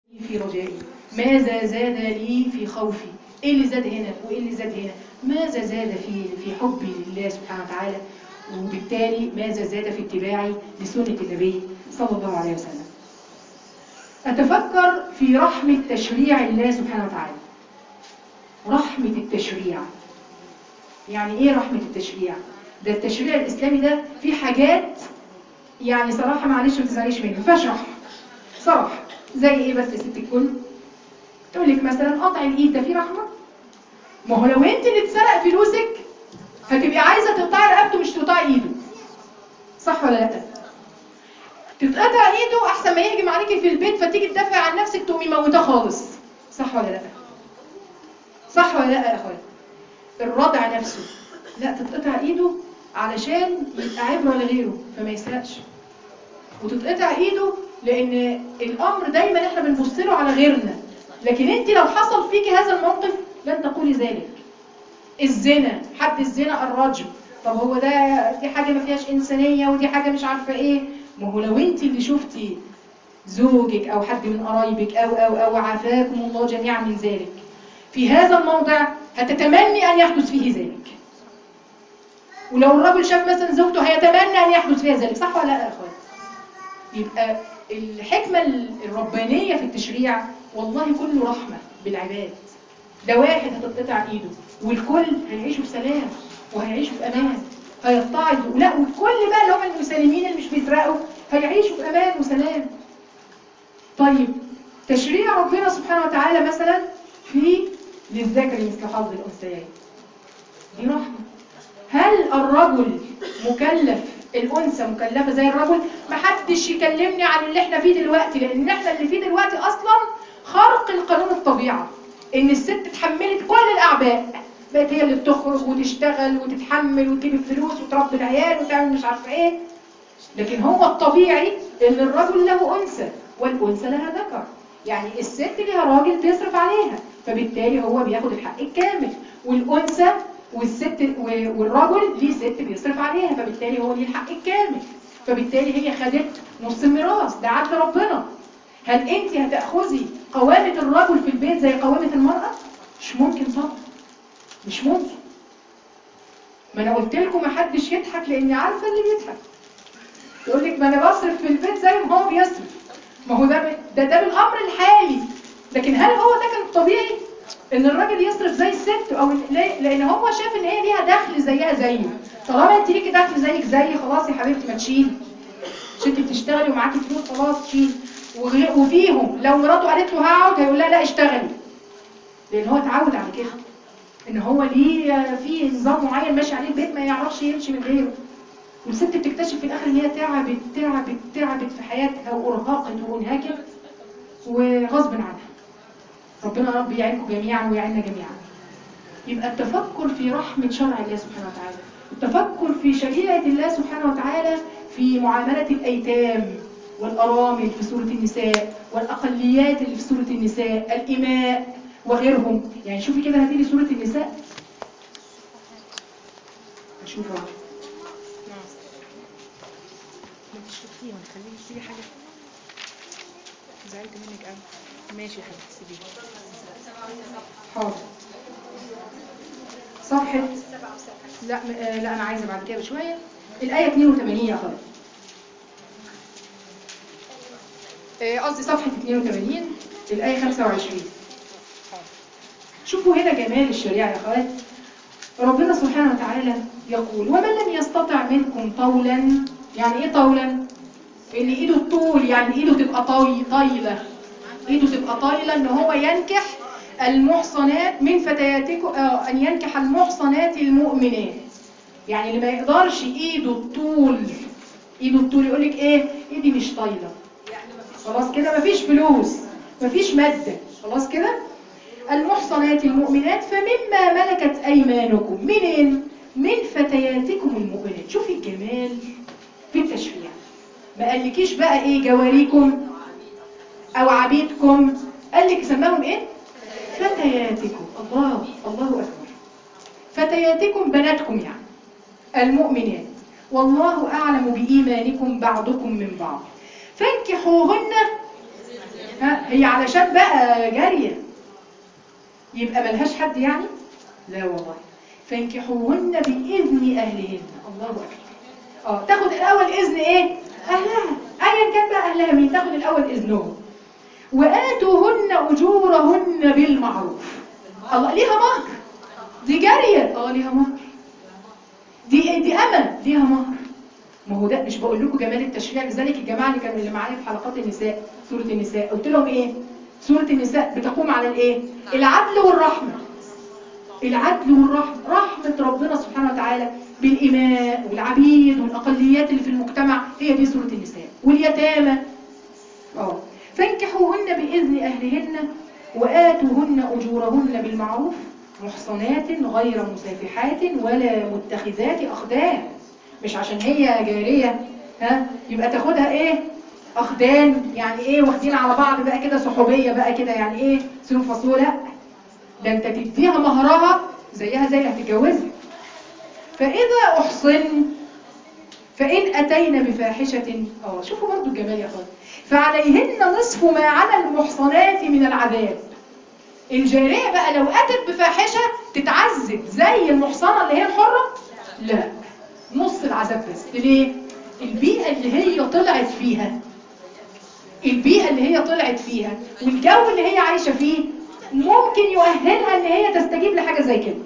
في رجائي ماذا زاد لي في خوفي ايه اللي زاد هنا وايه اللي زاد هنا ماذا زاد في في حبي لله سبحانه وتعالى وبالتالي ماذا زاد في اتباعي لسنة النبي صلى الله عليه وسلم أتفكر في رحمة تشريع الله سبحانه وتعالى رحمة التشريع يعني ايه رحمة التشريع ده التشريع الإسلامي ده في حاجات يعني صراحة معلش ما تزعليش مني ما فيهاش رحمة صراحة زي ايه بس يا ست الكل تقول لك مثلا قطع الايد ده فيه رحمة ما هو لو انت اللي اتسرق فلوسك هتبقي عايزة تقطعي رقبته مش تقطعي ايده صح ولا لا تتقطع ايده احسن ما يهجم عليكي في البيت فتيجي تدافع عن نفسك تقومي موتاه خالص صح ولا لا صح ولا لا يا اخويا الردع نفسه لا تتقطع ايده علشان يبقى عبره لغيره فما يسرقش وتتقطع ايده لان الامر دايما احنا بنبص له على غيرنا لكن انت لو حصل فيكي هذا الموقف لن تقولي ذلك الزنا حد الزنا الرجم طب هو ده دي حاجه ما فيهاش انسانيه ودي حاجه مش عارفه ايه ما هو لو انت اللي شفتي زوجك او حد من قرايبك او او او عافاكم الله جميعا من ذلك في هذا الموضع هتتمني ان يحدث فيه ذلك ولو الرجل شاف مثلا زوجته هيتمنى ان يحدث فيها ذلك صح ولا لا يا اخوات يبقى الحكمه الربانيه في التشريع والله كله رحمه بالعباد ده واحد هتتقطع ايده والكل هيعيشوا بسلام وهيعيشوا في امان هيتعظوا لا والكل بقى اللي هم المسالمين اللي مش بيسرقوا هيعيشوا في امان وسلام طيب تشريع ربنا سبحانه وتعالى مثلا في للذكر مثل حظ الانثيين دي رحمه هل الرجل مكلف الانثى مكلفه زي الرجل محدش يكلمني عن اللي احنا فيه دلوقتي لان احنا اللي فيه دلوقتي اصلا خرق القانون الطبيعه ان الست اتحملت كل الاعباء بقت هي اللي بتخرج وتشتغل وتتحمل وتجيب الفلوس وتربي العيال وتعمل مش عارفه ايه لكن هو الطبيعي ان الرجل له انثى والانثى لها ذكر يعني الست ليها راجل بيصرف عليها فبالتالي هو بياخد الحق الكامل والانثى والست والرجل ليه ست بيصرف عليها فبالتالي هو ليه الحق الكامل فبالتالي هي خدت نص الميراث ده عدل ربنا هل انت هتاخذي قوامه الرجل في البيت زي قوامه المراه مش ممكن طبعا مش ممكن ما انا قلت لكم ما حدش يضحك لاني عارفه اللي بيضحك يقول لك ما انا بصرف في البيت زي ما هو بيصرف ما هو ده ده ده بالامر الحالي لكن هل هو ده كان الطبيعي ان الراجل يصرف زي الست او لان هو شاف ان هي ليها دخل زيها زيه طالما انت ليكي دخل زيك زي خلاص يا حبيبتي ما تشيلي مش انت بتشتغلي ومعاكي فلوس خلاص شيلي وفيهم لو مراته قالت له هقعد هيقول لها لا اشتغلي لان هو اتعود على كده ان هو ليه في نظام معين ماشي عليه البيت ما يعرفش يمشي من غيره والست بتكتشف في الاخر ان هي تعبت تعبت تعبت في حياتها وارهقت وانهكت وغصب عنها ربنا رب يعينكم جميعا ويعيننا جميعا يبقى التفكر في رحمة شرع الله سبحانه وتعالى التفكر في شريعة الله سبحانه وتعالى في معاملة الأيتام والأرامل في سورة النساء والأقليات اللي في سورة النساء الإماء وغيرهم يعني شوفي كده هذه سورة النساء نشوفها ما تشوفيه ما تخليني تسيبي حاجه زعلت منك قوي ماشي يا حبيبتي سيبيها حاضر صفحة لا م- آه، لا أنا عايزة بعد كده بشوية الآية 82 يا أخوات آه، قصدي صفحة 82 الآية 25 شوفوا هنا جمال الشريعة يا أخوات ربنا سبحانه وتعالى يقول ومن لم يستطع منكم طولا يعني ايه طولا ان ايده الطول يعني ايده تبقى طوي طايله ايده تبقى طايله ان هو ينكح المحصنات من فتياتكم آه ان ينكح المحصنات المؤمنات يعني اللي ما يقدرش ايده الطول ايده الطول يقول لك ايه ايدي مش طايله خلاص كده مفيش فلوس مفيش ماده خلاص كده المحصنات المؤمنات فمما ملكت أيمانكم منين؟ من فتياتكم المؤمنات شوفي الجمال في التشريع ما قالكيش بقى ايه جواريكم او عبيدكم قال لك سماهم ايه فتياتكم الله الله اكبر فتياتكم بناتكم يعني المؤمنات والله اعلم بايمانكم بعضكم من بعض فانكحوهن ها هي علشان بقى جارية يبقى ملهاش حد يعني لا والله فانكحوهن بإذن أهلهن الله أكبر اه تاخد الأول إذن إيه أهلها أيا كان بقى أهلها مين تاخد الأول إذنهم وآتوهن أجورهن بالمعروف الله ليها مهر دي جارية اه ليها مهر دي دي أمة ليها مهر ما هو ده مش بقول لكم جمال التشريع لذلك الجماعة اللي كانوا اللي معايا في حلقات النساء سورة النساء قلت لهم ايه سورة النساء بتقوم على الايه العدل والرحمة العدل والرحمة رحمة ربنا سبحانه وتعالى بالإماء والعبيد والأقليات اللي في المجتمع هي دي سورة النساء واليتامى اه فانكحوهن بإذن أهلهن وآتوهن أجورهن بالمعروف محصنات غير مسافحات ولا متخذات أخدان مش عشان هي جارية ها يبقى تاخدها ايه أخدان يعني ايه واخدين على بعض بقى كده صحوبية بقى كده يعني ايه سين فصولة ده انت تديها مهرها زيها زي اللي هتتجوزها فإذا أحصن فإن أتينا بفاحشة اه شوفوا برضو الجمال يا أخوان فعليهن نصف ما على المحصنات من العذاب الجارية بقى لو أتت بفاحشة تتعذب زي المحصنة اللي هي الحرة لا نص العذاب بس ليه البيئة اللي هي طلعت فيها البيئة اللي هي طلعت فيها والجو اللي هي عايشة فيه ممكن يؤهلها ان هي تستجيب لحاجة زي كده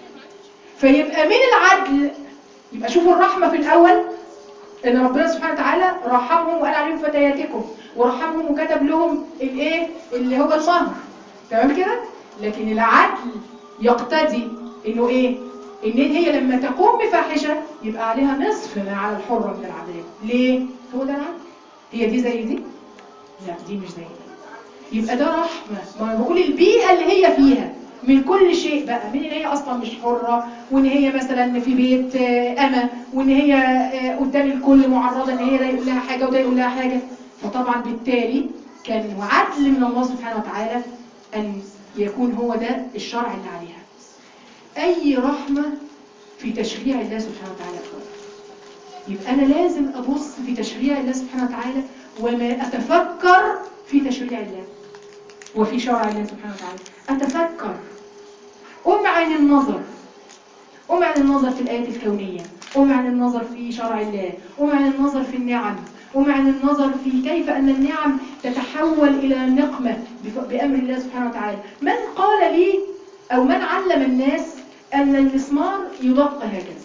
فيبقى من العدل يبقى شوفوا الرحمة في الأول ان ربنا سبحانه وتعالى رحمهم وقال عليهم فتياتكم ورحمهم وكتب لهم الايه اللي هو المهر تمام كده لكن العدل يقتضي انه ايه ان هي لما تقوم بفاحشة يبقى عليها نصف ما على الحرة من العذاب ليه هو ده العدل هي دي زي دي لا دي مش زي دي يبقى ده رحمة ما أنا بقول البيئة اللي هي فيها من كل شيء بقى من ان هي اصلا مش حرة وان هي مثلا في بيت آه، اما وان هي آه، قدام الكل معرضة ان هي ده يقول لها حاجة وده يقول لها حاجة فطبعا بالتالي كان عدل من الله سبحانه وتعالى ان يكون هو ده الشرع اللي عليها اي رحمة في تشريع الله سبحانه وتعالى يا أخوان. يبقى انا لازم ابص في تشريع الله سبحانه وتعالى وما اتفكر في تشريع الله وفي شرع الله سبحانه وتعالى أتفكر أمعن النظر أمعن النظر في الآيات الكونية أمعن النظر في شرع الله أمعن النظر في النعم أمعن النظر في كيف أن النعم تتحول إلى نقمة بف- بأمر الله سبحانه وتعالى من قال لي أو من علم الناس أن المسمار يدق هكذا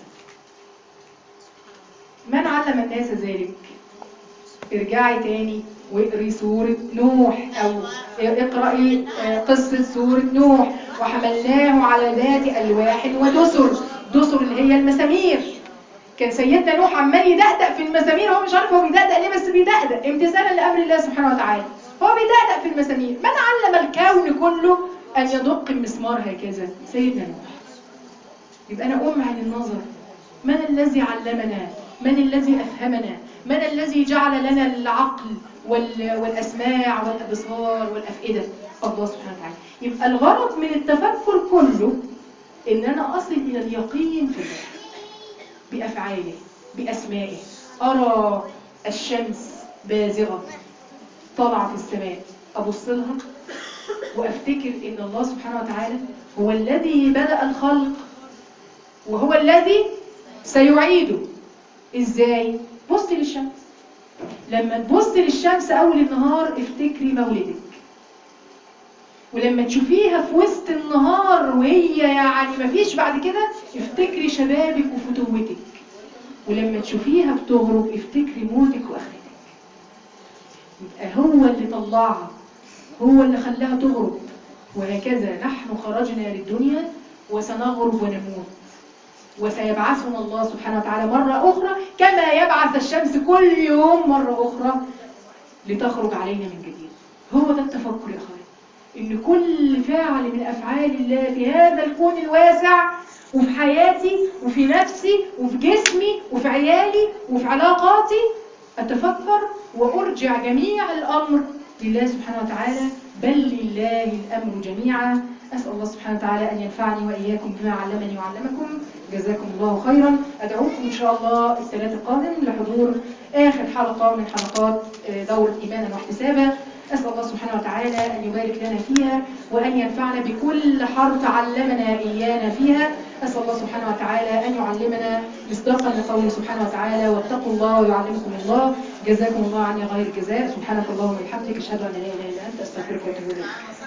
من علم الناس ذلك ارجعي تاني واقري سورة نوح أو اقرأي آه، قصة سورة نوح وحملناه على ذات ألواح ودسر دسر اللي هي المسامير كان سيدنا نوح عمال يدقدق في المسامير هو مش عارف هو بيدقدق ليه بس بيدقدق امتثالا لأمر الله سبحانه وتعالى هو بيدقدق في المسامير من علم الكون كله أن يدق المسمار هكذا سيدنا نوح يبقى أنا أم عن النظر من الذي علمنا من الذي أفهمنا من الذي جعل لنا العقل وال- والأسماع والأبصار والأفئدة الله سبحانه وتعالى يبقى الغرض من التفكر كله إن أنا أصل إلى اليقين في الله بأفعاله بأسمائه أرى الشمس بازغة طالعة في السماء أبص لها وأفتكر إن الله سبحانه وتعالى هو الذي بدأ الخلق وهو الذي سيعيده ازاي بص للشمس لما تبص للشمس اول النهار افتكري مولدك ولما تشوفيها في وسط النهار وهي يعني مفيش بعد كده افتكري شبابك وفتوتك ولما تشوفيها بتغرب افتكري موتك واخرتك يبقى هو اللي طلعها هو اللي خلاها تغرب وهكذا نحن خرجنا للدنيا وسنغرب ونموت وسيبعثنا الله سبحانه وتعالى مرة أخرى كما يبعث الشمس كل يوم مرة أخرى لتخرج علينا من جديد هو ده التفكر يا أخوان إن كل فعل من أفعال الله في هذا الكون الواسع وفي حياتي وفي نفسي وفي جسمي وفي عيالي وفي علاقاتي أتفكر وأرجع جميع الأمر لله سبحانه وتعالى بل لله الأمر جميعا أسأل الله سبحانه وتعالى أن ينفعني وإياكم بما علمني وعلمكم جزاكم الله خيرا أدعوكم إن شاء الله الثلاث القادم لحضور آخر حلقة من حلقات آه، دورة إيمانا واحتسابا أسأل الله سبحانه وتعالى أن يبارك لنا فيها وأن ينفعنا بكل حرف علمنا إيانا فيها أسأل الله سبحانه وتعالى أن يعلمنا مصداقا لقوله سبحانه وتعالى واتقوا الله ويعلمكم الله جزاكم الله عني غير الجزاء سبحانك اللهم وبحمدك أشهد أن لا إله إلا أنت أستغفرك وأتوب إليك